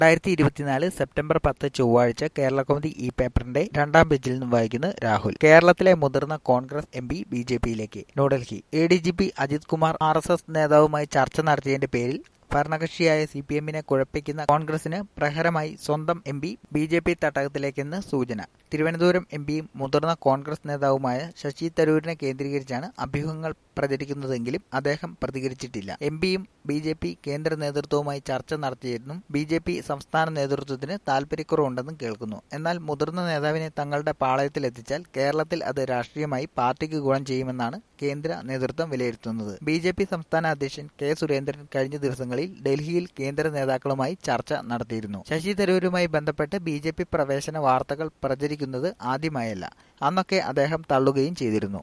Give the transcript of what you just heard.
രണ്ടായിരത്തി ഇരുപത്തിനാല് സെപ്റ്റംബർ പത്ത് ചൊവ്വാഴ്ച കേരള കൗമുദി ഈ പേപ്പറിന്റെ രണ്ടാം പേജിൽ നിന്ന് വായിക്കുന്നു രാഹുൽ കേരളത്തിലെ മുതിർന്ന Congress M P B J പിയിലേക്ക് New Delhi A D G P Ajith Kumar R S S നേതാവുമായി ചർച്ച നടത്തിയതിന്റെ പേരിൽ ഭരണകക്ഷിയായ സി പി എമ്മിനെ കുഴപ്പിക്കുന്ന കോൺഗ്രസിന് പ്രഹരമായി സ്വന്തം M P B J P തട്ടകത്തിലേക്കെന്ന് സൂചന തിരുവനന്തപുരം എം പിയും മുതിർന്ന കോൺഗ്രസ് നേതാവുമായ ശശി തരൂരിനെ കേന്ദ്രീകരിച്ചാണ് അഭ്യൂഹങ്ങൾ പ്രചരിക്കുന്നതെങ്കിലും അദ്ദേഹം പ്രതികരിച്ചിട്ടില്ല എം പിയും ബി ജെ പി കേന്ദ്ര നേതൃത്വവുമായി ചർച്ച നടത്തിയെന്നും ബി ജെ പി സംസ്ഥാന നേതൃത്വത്തിന് താൽപര്യക്കുറവുണ്ടെന്നും കേൾക്കുന്നു എന്നാൽ മുതിർന്ന നേതാവിനെ തങ്ങളുടെ പാളയത്തിലെത്തിച്ചാൽ കേരളത്തിൽ അത് രാഷ്ട്രീയമായി പാർട്ടിക്ക് ഗുണം ചെയ്യുമെന്നാണ് കേന്ദ്ര നേതൃത്വം വിലയിരുത്തുന്നത് ബി ജെ പി സംസ്ഥാന അധ്യക്ഷൻ കെ സുരേന്ദ്രൻ കഴിഞ്ഞ ദിവസങ്ങളിൽ ഡൽഹിയിൽ കേന്ദ്ര നേതാക്കളുമായി ചർച്ച നടത്തിയിരുന്നു ശശി തരൂരുമായി ബന്ധപ്പെട്ട് ബി ജെ പി പ്രവേശന വാർത്തകൾ പ്രചരിക്കുന്നത് ആദ്യമായല്ല അന്നൊക്കെ അദ്ദേഹം തള്ളുകയും ചെയ്തിരുന്നു